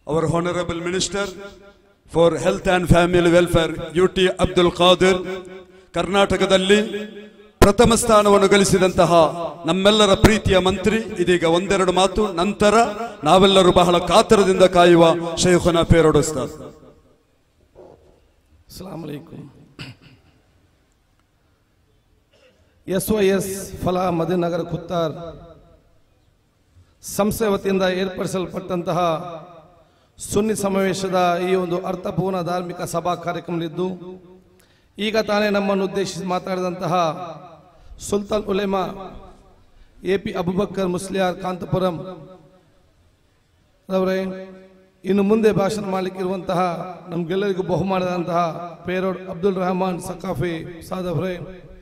our Honorable Minister for Health and Family Welfare, UT Abdul Khader ಕರ್ನಾಟಕದಲ್ಲಿ ಪ್ರಥಮ ಸ್ಥಾನವನ್ನು ಗಳಿಸಿದಂತಹ ನಮ್ಮೆಲ್ಲರ ಪ್ರೀತಿಯ ಮಂತ್ರಿ ಇದೀಗ ಒಂದೆರಡು ಮಾತು ನಂತರ ನಾವೆಲ್ಲರೂ ಬಹಳ ಕಾತರದಿಂದ ಕಾಯುವ ಶೇಖುನ ಪೇರೋಡಿಸ್ತಾರೆ ಅಸ್ಲಾಂ ಅಲೈಕುಂ ಎಸ್ ಒ ಎಸ್ ಫಲಾ ಮದಿನಗರ ಕುತ್ತಾರ್ ಸಂಸ್ಥೆ ವತಿಯಿಂದ ಏರ್ಪಡಿಸಲ್ಪಟ್ಟಂತಹ ಸುನ್ನಿ ಸಮಾವೇಶದ ಈ ಒಂದು ಅರ್ಥಪೂರ್ಣ ಧಾರ್ಮಿಕ ಸಭಾ ಕಾರ್ಯಕ್ರಮದಲ್ಲಿದ್ದು ಈಗ ತಾನೇ ನಮ್ಮನ್ನು ಉದ್ದೇಶಿಸಿ ಮಾತಾಡಿದಂತಹ ಸುಲ್ತಾನ್ ಉಲೇಮಾ ಎ ಪಿ ಅಬುಬಕ್ಕರ್ ಮುಸ್ಲಿಯಾರ್ ಕಾಂತಪುರಂ ಅವರೇ ಇನ್ನು ಮುಂದೆ ಭಾಷಣ ಮಾಡಲಿಕ್ಕಿರುವಂತಹ ನಮ್ಗೆಲ್ಲರಿಗೂ ಬಹುಮಾನದಂತಹ ಪೇರೋಡ್ ಅಬ್ದುಲ್ ರಹಮಾನ್ ಸಕಾಫಿ ಸಾದ್ ಅವರೇ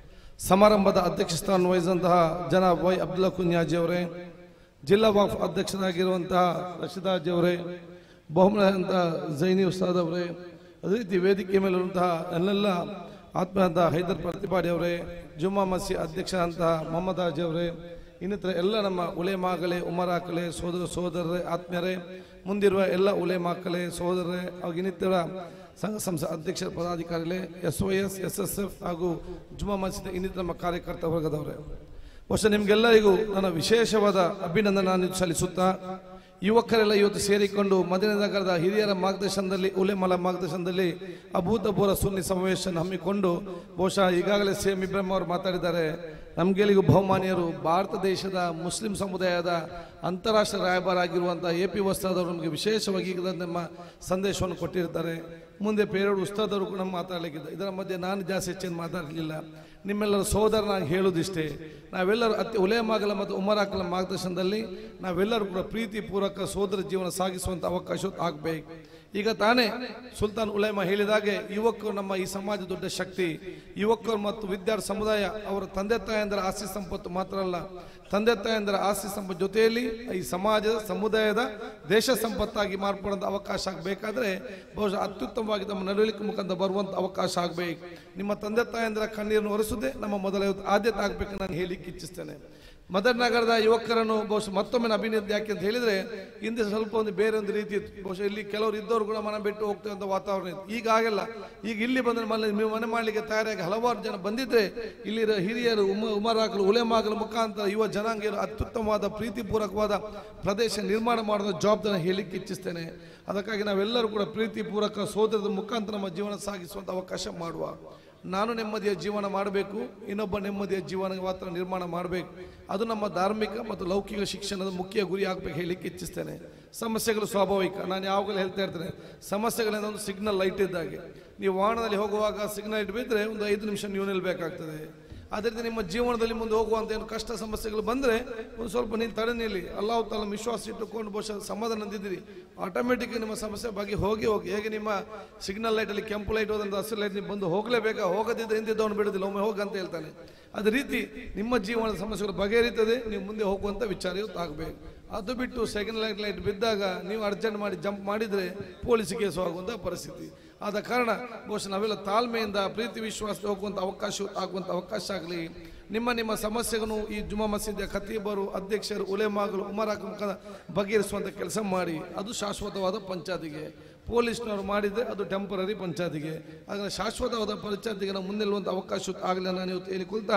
ಸಮಾರಂಭದ ಅಧ್ಯಕ್ಷ ಸ್ಥಾನ ವಹಿಸಿದಂತಹ ಜನಾಬ್ ವೈ ಅಬ್ದುಲ್ಲಾ ಕುನ್ಯಾಜಿ ಅವರೇ ಜಿಲ್ಲಾ ವಾಫ್ ಅಧ್ಯಕ್ಷರಾಗಿರುವಂತಹ ರಶಿದಾಜಿ ಅವರೇ ಬಹುಮಾನದಂತಹ ಜೈನಿ ಉಸ್ತಾದ್ ಅವರೇ ಅದೇ ರೀತಿ ವೇದಿಕೆ ಮೇಲಿರುವಂತಹ ಎಲ್ಲೆಲ್ಲ ಆತ್ಮೀಯದ ಹೈದರ್ ಪ್ರತಿಪಾಡಿ ಅವರೇ ಜುಮ್ಮಾ ಮಸಿ ಅಧ್ಯಕ್ಷರಂತಹ ಮೊಹಮ್ಮದ್ ಹಾಜಿ ಅವರೇ ಇನ್ನಿತರ ಎಲ್ಲ ನಮ್ಮ ಉಲೇಮಾಗಳೇ ಉಮರಾಕಲೆ ಸೋದರ ಸೋದರರೇ ಆತ್ಮೀಯರೇ ಮುಂದಿರುವ ಎಲ್ಲ ಉಲೇಮಾಕಲೆ ಸೋದರರೇ ಹಾಗೂ ಇನ್ನಿತರ ಸಂಘ ಸಂಸ್ಥೆ ಅಧ್ಯಕ್ಷರ ಪದಾಧಿಕಾರಿಗಳೇ S O S S S F ಹಾಗೂ ಜುಮ್ಮಾ ಮಸ್ಜಿದ್ ಇನ್ನಿತರ ನಮ್ಮ ಕಾರ್ಯಕರ್ತ ವರ್ಗದವರೇ ಬಹುಶಃ ನಿಮ್ಗೆಲ್ಲರಿಗೂ ನನ್ನ ವಿಶೇಷವಾದ ಅಭಿನಂದನೆ ನಾನು ಸಲ್ಲಿಸುತ್ತಾ ಯುವಕರೆಲ್ಲ ಇವತ್ತು ಸೇರಿಕೊಂಡು ಮದೀನ ನಗರದ ಹಿರಿಯರ ಮಾರ್ಗದರ್ಶನದಲ್ಲಿ ಉಲೆಮಲ ಮಾರ್ಗದರ್ಶನದಲ್ಲಿ ಅಭೂತಪೂರ್ವ ಸುನ್ನಿ ಸಮಾವೇಶ ಹಮ್ಮಿಕೊಂಡು ಬಹುಶಃ ಈಗಾಗಲೇ ಸಿ ಎಂ ಇಬ್ರಾಹಿಂ ಅವರು ಮಾತಾಡಿದ್ದಾರೆ ನಮ್ಗೆಲ್ಲಿಗೂ ಬಹುಮಾನ್ಯರು ಭಾರತ ದೇಶದ ಮುಸ್ಲಿಂ ಸಮುದಾಯದ ಅಂತಾರಾಷ್ಟ್ರೀಯ ರಾಯಭಾರ ಎ ಪಿ ವಸ್ತಾದವರು ನಮಗೆ ವಿಶೇಷವಾಗಿ ಈಗ ನಮ್ಮ ಸಂದೇಶವನ್ನು ಕೊಟ್ಟಿರ್ತಾರೆ ಮುಂದೆ ಪೇರೋಡ್ ಉಸ್ತಾದವರು ಕೂಡ ಮಾತಾಡಲಿಕ್ಕಿದ್ದ ಇದರ ಮಧ್ಯೆ ನಾನು ಜಾಸ್ತಿ ಹೆಚ್ಚೇನು ಮಾತಾಡಲಿಲ್ಲ ನಿಮ್ಮೆಲ್ಲರ ಸೋದರ ನಾನು ಹೇಳುವುದಿಷ್ಟೇ ನಾವೆಲ್ಲರೂ ಅತಿ ಉಲೇಮಾಗಲ ಮತ್ತು ಉಮರಾಕಲ ಮಾರ್ಗದರ್ಶನದಲ್ಲಿ ನಾವೆಲ್ಲರೂ ಕೂಡ ಪ್ರೀತಿ ಪೂರ್ವಕ ಸೋದರ ಜೀವನ ಸಾಗಿಸುವಂಥ ಅವಕಾಶ ಆಗಬೇಕು ಈಗ ತಾನೇ ಸುಲ್ತಾನ್ ಉಲೇಮಾ ಹೇಳಿದಾಗೆ ಯುವಕರು ನಮ್ಮ ಈ ಸಮಾಜ ದೊಡ್ಡ ಶಕ್ತಿ ಯುವಕರು ಮತ್ತು ವಿದ್ಯಾರ್ಥಿ ಸಮುದಾಯ ಅವರ ತಂದೆ ತಾಯಂದರ ಆಸ್ತಿ ಸಂಪತ್ತು ಮಾತ್ರ ಅಲ್ಲ ತಂದೆ ತಾಯಂದರ ಆಸ್ತಿ ಸಂಪತ್ತು ಜೊತೆಯಲ್ಲಿ ಈ ಸಮಾಜದ ಸಮುದಾಯದ ದೇಶ ಸಂಪತ್ತಾಗಿ ಮಾರ್ಪಡುವಂಥ ಅವಕಾಶ ಆಗಬೇಕಾದ್ರೆ ಬಹುಶಃ ಅತ್ಯುತ್ತಮವಾಗಿ ತಮ್ಮ ನಡವಳಿಕೆ ಮುಖಾಂತರ ಬರುವಂಥ ಅವಕಾಶ ಆಗಬೇಕು ನಿಮ್ಮ ತಂದೆ ತಾಯಂದರ ಕಣ್ಣೀರನ್ನು ಒರೆಸುವುದೇ ನಮ್ಮ ಮೊದಲ ಆದ್ಯತೆ ಆಗಬೇಕು ನಾನು ಹೇಳಿಕ್ಕೆ ಇಚ್ಛಿಸ್ತೇನೆ ಮದರ್ ನಗರದ ಯುವಕರನ್ನು ಬಹುಶಃ ಮತ್ತೊಮ್ಮೆ ಅಭಿನಂದನೆ ಯಾಕೆ ಅಂತ ಹೇಳಿದ್ರೆ ಹಿಂದೆ ಸ್ವಲ್ಪ ಒಂದು ಬೇರೆ ಒಂದು ರೀತಿ ಇತ್ತು ಬಹುಶಃ ಇಲ್ಲಿ ಕೆಲವರು ಇದ್ದವರು ಕೂಡ ಮನೆ ಬಿಟ್ಟು ಹೋಗ್ತಕ್ಕಂಥ ವಾತಾವರಣ ಇತ್ತು ಈಗ ಆಗಲ್ಲ ಈಗ ಇಲ್ಲಿ ಬಂದ್ರೆ ಮನೆ ನೀವು ಮನೆ ಮಾಡಲಿಕ್ಕೆ ತಯಾರಾಗಿ ಹಲವಾರು ಜನ ಬಂದಿದ್ರೆ ಇಲ್ಲಿರೋ ಹಿರಿಯರು ಉಮ ಉಮರಾಕಲು ಉಲೆಮಾಗಲ ಮುಖಾಂತರ ಯುವ ಜನಾಂಗೀಯರು ಅತ್ಯುತ್ತಮವಾದ ಪ್ರೀತಿಪೂರ್ವಕವಾದ ಪ್ರದೇಶ ನಿರ್ಮಾಣ ಮಾಡೋದ ಜವಾಬ್ದಾರಿ ಹೇಳಿಕ್ಕೆ ಇಚ್ಛಿಸ್ತೇನೆ ಅದಕ್ಕಾಗಿ ನಾವೆಲ್ಲರೂ ಕೂಡ ಪ್ರೀತಿಪೂರ್ವಕ ಸೋದರದ ಮುಖಾಂತರ ನಮ್ಮ ಜೀವನ ಸಾಗಿಸುವಂಥ ಅವಕಾಶ ಮಾಡುವ ನಾನು ನೆಮ್ಮದಿಯ ಜೀವನ ಮಾಡಬೇಕು ಇನ್ನೊಬ್ಬ ನೆಮ್ಮದಿಯ ಜೀವನ ಮಾತ್ರ ನಿರ್ಮಾಣ ಮಾಡಬೇಕು ಅದು ನಮ್ಮ ಧಾರ್ಮಿಕ ಮತ್ತು ಲೌಕಿಕ ಶಿಕ್ಷಣದ ಮುಖ್ಯ ಗುರಿ ಆಗಬೇಕು ಹೇಳಲಿಕ್ಕೆ ಇಚ್ಛಿಸ್ತೇನೆ ಸಮಸ್ಯೆಗಳು ಸ್ವಾಭಾವಿಕ ನಾನು ಯಾವಾಗಲೂ ಹೇಳ್ತಾ ಇರ್ತೇನೆ ಸಮಸ್ಯೆಗಳಿಂದ ಒಂದು ಸಿಗ್ನಲ್ ಲೈಟ್ ಇದ್ದಾಗೆ ನೀವು ವಾಹನದಲ್ಲಿ ಹೋಗುವಾಗ ಸಿಗ್ನಲ್ ಲೈಟ್ ಬಿದ್ದರೆ ಒಂದು ಐದು ನಿಮಿಷ ನೀವು ನಿಲ್ಬೇಕಾಗ್ತದೆ ಅದೇ ರೀತಿ ನಿಮ್ಮ ಜೀವನದಲ್ಲಿ ಮುಂದೆ ಹೋಗುವಂಥ ಏನು ಕಷ್ಟ ಸಮಸ್ಯೆಗಳು ಬಂದರೆ ಒಂದು ಸ್ವಲ್ಪ ನೀನು ತಡೆ ನಿಲ್ಲಿ ಅಲ್ಲಾಹ್ ತಾಲ ವಿಶ್ವಾಸ ಇಟ್ಟುಕೊಂಡು ಬಹುಶಃ ಸಮಾಧಾನ ಅಂದಿದ್ದೀರಿ ಆಟೋಮೆಟಿಕ್ ನಿಮ್ಮ ಸಮಸ್ಯೆ ಬಗ್ಗೆ ಹೋಗಿ ಹೋಗಿ ಹೇಗೆ ನಿಮ್ಮ ಸಿಗ್ನಲ್ ಲೈಟಲ್ಲಿ ಕೆಂಪು ಲೈಟ್ ಹೋದಂತ ಹಸಿರು ಲೈಟ್ ನೀವು ಬಂದು ಹೋಗಲೇಬೇಕಾ ಹೋಗದಿದ್ದರೆ ಹಿಂದಿದ್ದವನು ಬಿಡೋದಿಲ್ಲ ಒಮ್ಮೆ ಹೋಗಿ ಅಂತ ಹೇಳ್ತಾನೆ ಅದೇ ರೀತಿ ನಿಮ್ಮ ಜೀವನದ ಸಮಸ್ಯೆಗಳು ಬಗೆಹರಿತದೆ ನೀವು ಮುಂದೆ ಹೋಗುವಂಥ ವಿಚಾರ ಇವತ್ತು ಆಗಬೇಕು ಅದು ಬಿಟ್ಟು ಸೆಕೆಂಡ್ ಲೈಟ್ ಲೈಟ್ ಬಿದ್ದಾಗ ನೀವು ಅರ್ಜೆಂಟ್ ಮಾಡಿ ಜಂಪ್ ಮಾಡಿದರೆ ಪೊಲೀಸ್ ಕೇಸು ಆಗುವಂಥ ಪರಿಸ್ಥಿತಿ ಆದ ಕಾರಣ ಬಹುಶಃ ನಾವೆಲ್ಲ ತಾಳ್ಮೆಯಿಂದ ಪ್ರೀತಿ ವಿಶ್ವಾಸ ಹೋಗುವಂಥ ಅವಕಾಶ ಆಗುವಂಥ ಅವಕಾಶ ಆಗಲಿ ನಿಮ್ಮ ನಿಮ್ಮ ಸಮಸ್ಯೆಗಳನ್ನು ಈ ಜುಮಾ ಮಸೀದಿಯ ಖತೀಬರು ಅಧ್ಯಕ್ಷರು ಉಲೆಮಾಗಲು ಉಮರಾಕ ಮುಖಾಂತರ ಬಗೆಹರಿಸುವಂಥ ಕೆಲಸ ಮಾಡಿ ಅದು ಶಾಶ್ವತವಾದ ಪಂಚಾಯತಿಗೆ ಪೊಲೀಸ್ನವರು ಮಾಡಿದರೆ ಅದು ಟೆಂಪರರಿ ಪಂಚಾಯತಿಗೆ ಹಾಗಾದ್ರೆ ಶಾಶ್ವತವಾದ ಪಂಚಾಯತಿಗೆ ನಾವು ಮುಂದೆಲ್ಲುವಂಥ ಅವಕಾಶ ಆಗಲಿ ನಾನು ಇವತ್ತು ಹೇಳಿಕೊಳ್ತಾ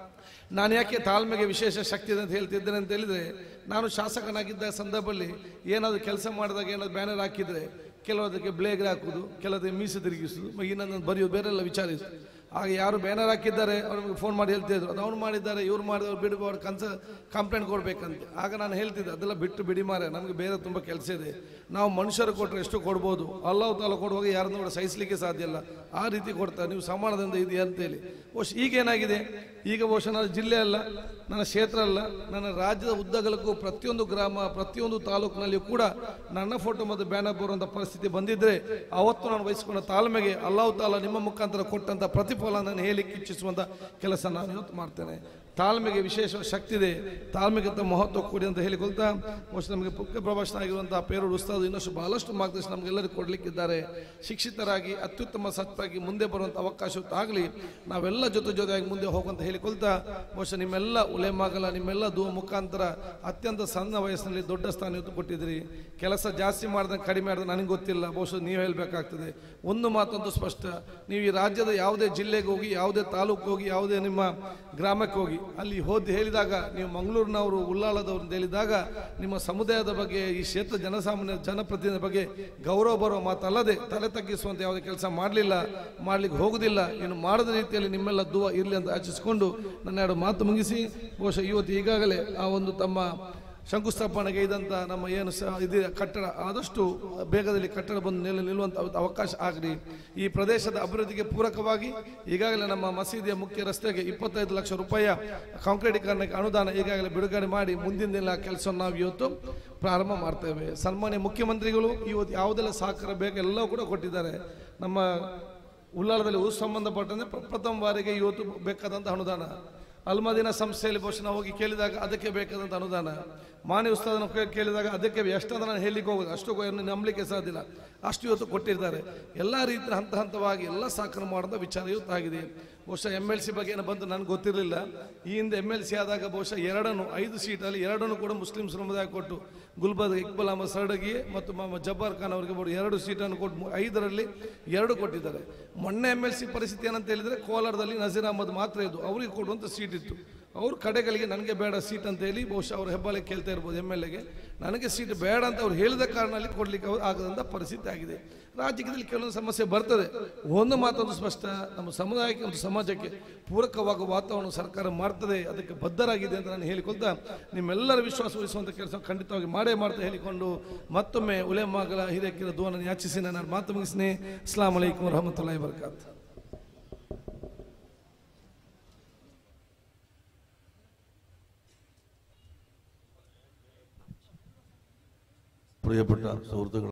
ನಾನು ಯಾಕೆ ತಾಳ್ಮೆಗೆ ವಿಶೇಷ ಶಕ್ತಿ ಇದೆ ಅಂತ ಹೇಳ್ತಿದ್ದೇನೆ ಅಂತ ಹೇಳಿದ್ರೆ ನಾನು ಶಾಸಕನಾಗಿದ್ದ ಸಂದರ್ಭದಲ್ಲಿ ಏನಾದರೂ ಕೆಲಸ ಮಾಡಿದಾಗ ಏನಾದ್ರು ಬ್ಯಾನರ್ ಹಾಕಿದ್ರೆ ಕೆಲವದಕ್ಕೆ ಬ್ಲೇಗರ್ ಹಾಕುದು ಕೆಲವದಕ್ಕೆ ಮೀಸೆ ತಿರುಗಿಸುದು ಇನ್ನೊಂದು ಬರೆಯೋದು ಬೇರೆಲ್ಲ ವಿಚಾರಿಸುದು ಆಗ ಯಾರು ಬ್ಯಾನರ್ ಹಾಕಿದ್ದಾರೆ ಅವ್ರಿಗೆ ಫೋನ್ ಮಾಡಿ ಹೇಳ್ತಿದ್ರು ಅದು ಅವ್ನು ಮಾಡಿದ್ದಾರೆ ಇವ್ರು ಮಾಡಿದವ್ರು ಬಿಡು ಅವ್ರು ಕನ್ಸ ಕಂಪ್ಲೇಂಟ್ ಕೊಡ್ಬೇಕಂತ ಆಗ ನಾನು ಹೇಳ್ತಿದ್ದೆ ಅದೆಲ್ಲ ಬಿಟ್ಟು ಬಿಡಿ ಮಾರೆ ನಮಗೆ ಬೇರೆ ತುಂಬ ಕೆಲಸ ಇದೆ ನಾವು ಮನುಷ್ಯರು ಕೊಟ್ಟರೆ ಎಷ್ಟು ಕೊಡ್ಬೋದು ಅಲ್ಲಾವ್ ತಾಲ ಕೊಡುವಾಗ ಯಾರನ್ನೂ ಕೂಡ ಸಹಿಸಲಿಕ್ಕೆ ಸಾಧ್ಯ ಇಲ್ಲ ಆ ರೀತಿ ಕೊಡ್ತಾರೆ ನೀವು ಸಮಾನದಿಂದ ಇದೆ ಅಂತೇಳಿ ಬಹುಶಃ ಈಗೇನಾಗಿದೆ ಈಗ ಬಹುಶಃ ನನ್ನ ಜಿಲ್ಲೆ ಅಲ್ಲ ನನ್ನ ಕ್ಷೇತ್ರ ಅಲ್ಲ ನನ್ನ ರಾಜ್ಯದ ಉದ್ದಗಲಕ್ಕೂ ಪ್ರತಿಯೊಂದು ಗ್ರಾಮ ಪ್ರತಿಯೊಂದು ತಾಲೂಕಿನಲ್ಲಿಯೂ ಕೂಡ ನನ್ನ ಫೋಟೋ ಮತ್ತು ಬ್ಯಾನರ್ ಬರುವಂಥ ಪರಿಸ್ಥಿತಿ ಬಂದಿದ್ರೆ ಅವತ್ತು ನಾನು ವಹಿಸಿಕೊಂಡ ತಾಳ್ಮೆಗೆ ಅಲ್ಲಾಹ್ ತಾಲ ನಿಮ್ಮ ಮುಖಾಂತರ ಕೊಟ್ಟಂಥ ಪ್ರತಿಫಲ ನಾನು ಹೇಳಿಕ್ಕೆ ಇಚ್ಛಿಸುವಂಥ ಕೆಲಸ ನಾನು ಇವತ್ತು ಮಾಡ್ತೇನೆ ತಾಳ್ಮೆಗೆ ವಿಶೇಷ ಶಕ್ತಿ ಇದೆ ತಾಳ್ಮೆಗೆ ತಮ್ಮ ಮಹತ್ವ ಕೊಡಿ ಅಂತ ಹೇಳಿಕೊಳ್ತಾ ಬಹುಶಃ ನಮಗೆ ಮುಖ್ಯ ಪ್ರಭಾಷಣ ಆಗಿರುವಂತಹ ಪೇರೂರು ಉಸ್ತಾದ್ ಇನ್ನಷ್ಟು ಬಹಳಷ್ಟು ಮಾರ್ಗದರ್ಶನ ನಮಗೆಲ್ಲರಿಗೂ ಕೊಡಲಿಕ್ಕಿದ್ದಾರೆ ಶಿಕ್ಷಿತರಾಗಿ ಅತ್ಯುತ್ತಮ ಸತ್ತಾಗಿ ಮುಂದೆ ಬರುವಂಥ ಅವಕಾಶ ಆಗಲಿ ನಾವೆಲ್ಲ ಜೊತೆ ಜೊತೆಯಾಗಿ ಮುಂದೆ ಹೋಗುವಂತ ಹೇಳಿಕೊಳ್ತಾ ಬಹುಶಃ ನಿಮ್ಮೆಲ್ಲ ಉಲೆಮಾಗಲ ನಿಮ್ಮೆಲ್ಲ ದೂರ ಮುಖಾಂತರ ಅತ್ಯಂತ ಸಣ್ಣ ವಯಸ್ಸಿನಲ್ಲಿ ದೊಡ್ಡ ಸ್ಥಾನ ಇವತ್ತು ಕೊಟ್ಟಿದ್ದೀರಿ ಕೆಲಸ ಜಾಸ್ತಿ ಮಾಡ್ದಂಗೆ ಕಡಿಮೆ ಮಾಡಿದ್ರೆ ನನಗೆ ಗೊತ್ತಿಲ್ಲ ಬಹುಶಃ ನೀವು ಹೇಳಬೇಕಾಗ್ತದೆ ಒಂದು ಮಾತಂತೂ ಸ್ಪಷ್ಟ ನೀವು ಈ ರಾಜ್ಯದ ಯಾವುದೇ ಜಿಲ್ಲೆಗೆ ಹೋಗಿ ಯಾವುದೇ ತಾಲೂಕು ಹೋಗಿ ಯಾವುದೇ ನಿಮ್ಮ ಗ್ರಾಮಕ್ಕೆ ಹೋಗಿ ಅಲ್ಲಿ ಹೋಗಿ ಹೇಳಿದಾಗ ನೀವು ಮಂಗಳೂರಿನವರು ಉಳ್ಳಾಳದವರು ಅಂತ ಹೇಳಿದಾಗ ನಿಮ್ಮ ಸಮುದಾಯದ ಬಗ್ಗೆ ಈ ಕ್ಷೇತ್ರ ಜನಸಾಮಾನ್ಯ ಜನಪ್ರತಿನಿಧಿ ಬಗ್ಗೆ ಗೌರವ ಬರುವ ಮಾತಲ್ಲದೆ ತಲೆ ತಗ್ಗಿಸುವಂತ ಯಾವುದೇ ಕೆಲಸ ಮಾಡಲಿಲ್ಲ ಮಾಡ್ಲಿಕ್ಕೆ ಹೋಗುದಿಲ್ಲ ಇನ್ನು ಮಾಡದ ರೀತಿಯಲ್ಲಿ ನಿಮ್ಮೆಲ್ಲ ದುವ ಇರಲಿ ಅಂತ ಆಚಿಸಿಕೊಂಡು ನನ್ನ ಎರಡು ಮಾತು ಮುಗಿಸಿ ಬಹುಶಃ ಇವತ್ತು ಈಗಾಗಲೇ ಆ ಒಂದು ತಮ್ಮ ಶಂಕುಸ್ಥಾಪನೆಗೆ ಇದ್ದಂಥ ನಮ್ಮ ಏನು ಸ ಇದೆ ಕಟ್ಟಡ ಆದಷ್ಟು ಬೇಗದಲ್ಲಿ ಕಟ್ಟಡ ಬಂದು ನಿಲ್ಲ ನಿಲ್ಲುವಂಥ ಅವಕಾಶ ಆಗಲಿ ಈ ಪ್ರದೇಶದ ಅಭಿವೃದ್ಧಿಗೆ ಪೂರಕವಾಗಿ ಈಗಾಗಲೇ ನಮ್ಮ ಮಸೀದಿಯ ಮುಖ್ಯ ರಸ್ತೆಗೆ ಇಪ್ಪತ್ತೈದು ಲಕ್ಷ ರೂಪಾಯಿಯ ಕಾಂಕ್ರೀಟೀಕರಣಕ್ಕೆ ಅನುದಾನ ಈಗಾಗಲೇ ಬಿಡುಗಡೆ ಮಾಡಿ ಮುಂದಿನ ದಿನ ಕೆಲಸವನ್ನು ನಾವು ಇವತ್ತು ಪ್ರಾರಂಭ ಮಾಡ್ತೇವೆ ಸನ್ಮಾನ್ಯ ಮುಖ್ಯಮಂತ್ರಿಗಳು ಇವತ್ತು ಯಾವುದೆಲ್ಲ ಸಹಕಾರ ಬೇಕು ಎಲ್ಲವೂ ಕೂಡ ಕೊಟ್ಟಿದ್ದಾರೆ ನಮ್ಮ ಉಲ್ಲಾಳದಲ್ಲಿ ಉಸ್ ಸಂಬಂಧಪಟ್ಟಂತೆ ಪ್ರ- ಪ್ರಥಮ ಬಾರಿಗೆ ಇವತ್ತು ಬೇಕಾದಂಥ ಅನುದಾನ ಅಲ್ಮದಿನ ಸಂಸ್ಥೆಯಲ್ಲಿ ಬಹುಶಃ ನಾವು ಹೋಗಿ ಕೇಳಿದಾಗ ಅದಕ್ಕೆ ಬೇಕಾದಂಥ ಅನುದಾನ ಮಾನ್ಯ ಉಸ್ತಾದನ ಕೇ- ಕೇಳಿದಾಗ ಅದಕ್ಕೆ ಎಷ್ಟಂತ ನಾನು ಹೇಳಲಿಕ್ಕೆ ಹೋಗೋದು ಅಷ್ಟು ಕೊ- ನಂಬಲಿಕ್ಕೆ ಸಾಧ್ಯ ಇಲ್ಲ ಅಷ್ಟು ಇವತ್ತು ಕೊಟ್ಟಿದ್ದಾರೆ ಎಲ್ಲ ರೀತಿಯ ಹಂತ ಹಂತವಾಗಿ ಎಲ್ಲ ಸಾಕಣೆ ಮಾಡುವಂಥ ವಿಚಾರ ಇವತ್ತು ಆಗಿದೆ ಬಹುಶಃ ಎಮ್ ಎಲ್ ಸಿ ಬಗ್ಗೆ ಏನೋ ಬಂದು ನನಗೆ ಗೊತ್ತಿರಲಿಲ್ಲ ಈ ಹಿಂದೆ ಎಮ್ ಎಲ್ ಸಿ ಆದಾಗ ಬಹುಶಃ ಎರಡನ್ನು ಐದು ಸೀಟಲ್ಲಿ ಎರಡನ್ನು ಕೂಡ ಮುಸ್ಲಿಂ ಸಮುದಾಯ ಕೊಟ್ಟು ಗುಲ್ಬರ್ಗ ಇಕ್ಬಲ್ ಅಹಮದ್ ಸರ್ಡಗಿ ಮತ್ತು ಮೊಹಮ್ಮದ್ ಜಬ್ಬಾರ್ ಖಾನ್ ಅವರಿಗೆ ಕೊಟ್ಟು ಎರಡು ಸೀಟನ್ನು ಕೊಟ್ಟು ಮು- ಐದರಲ್ಲಿ ಎರಡು ಕೊಟ್ಟಿದ್ದಾರೆ ಮೊನ್ನೆ ಎಮ್ ಎಲ್ ಸಿ ಪರಿಸ್ಥಿತಿ ಏನಂತ ಹೇಳಿದರೆ ಕೋಲಾರದಲ್ಲಿ ನಜೀರ್ ಅಹಮದ್ ಮಾತ್ರ ಇದ್ದು ಅವರಿಗೆ ಕೊಡುವಂಥ ಸೀಟ್ ಇತ್ತು ಅವ್ರ ಕಡೆಗಳಿಗೆ ನನಗೆ ಬೇಡ ಸೀಟ್ ಅಂತ ಹೇಳಿ ಬಹುಶಃ ಅವ್ರ ಹೆಬ್ಬಾಲೆ ಕೇಳ್ತಾ ಇರ್ಬೋದು ಎಮ್ ಎಲ್ ಎಗೆ ನನಗೆ ಸೀಟ್ ಬೇಡ ಅಂತ ಅವ್ರು ಹೇಳಿದ ಕಾರಣದಲ್ಲಿ ಕೊಡ್ಲಿಕ್ಕೆ ಅವ್ರು ಆಗದಂಥ ಪರಿಸ್ಥಿತಿ ಆಗಿದೆ ರಾಜಕೀಯದಲ್ಲಿ ಕೆಲವೊಂದು ಸಮಸ್ಯೆ ಬರ್ತದೆ ಒಂದು ಮಾತೊಂದು ಸ್ಪಷ್ಟ ನಮ್ಮ ಸಮುದಾಯಕ್ಕೆ ಮತ್ತು ಸಮಾಜಕ್ಕೆ ಪೂರಕವಾಗುವ ವಾತಾವರಣ ಸರ್ಕಾರ ಮಾಡ್ತದೆ ಅದಕ್ಕೆ ಬದ್ಧರಾಗಿದೆ ಅಂತ ನಾನು ಹೇಳಿಕೊಳ್ತಾ ನಿಮ್ಮೆಲ್ಲರ ವಿಶ್ವಾಸ ಉಳಿಸುವಂಥ ಕೆಲಸ ಖಂಡಿತವಾಗಿ ಮಾಡೇ ಮಾಡ್ತಾ ಹೇಳಿಕೊಂಡು ಮತ್ತೊಮ್ಮೆ ಉಲೆಮಾಗಲ ಹಿರಿಯಕ್ಕಿರ ದುವನ್ನು ಯಾಚಿಸಿ ನಾನು ಮಾತು ಮುಗಿಸ್ತೀನಿ ಅಸ್ಲಾಂ ವಲೈಕುಮ್ ವರಹಮತುಲ್ಲಾಹಿ ವರ್ಕಾತ್ പ്രിയപ്പെട്ട സുഹൃത്തുക്കളെ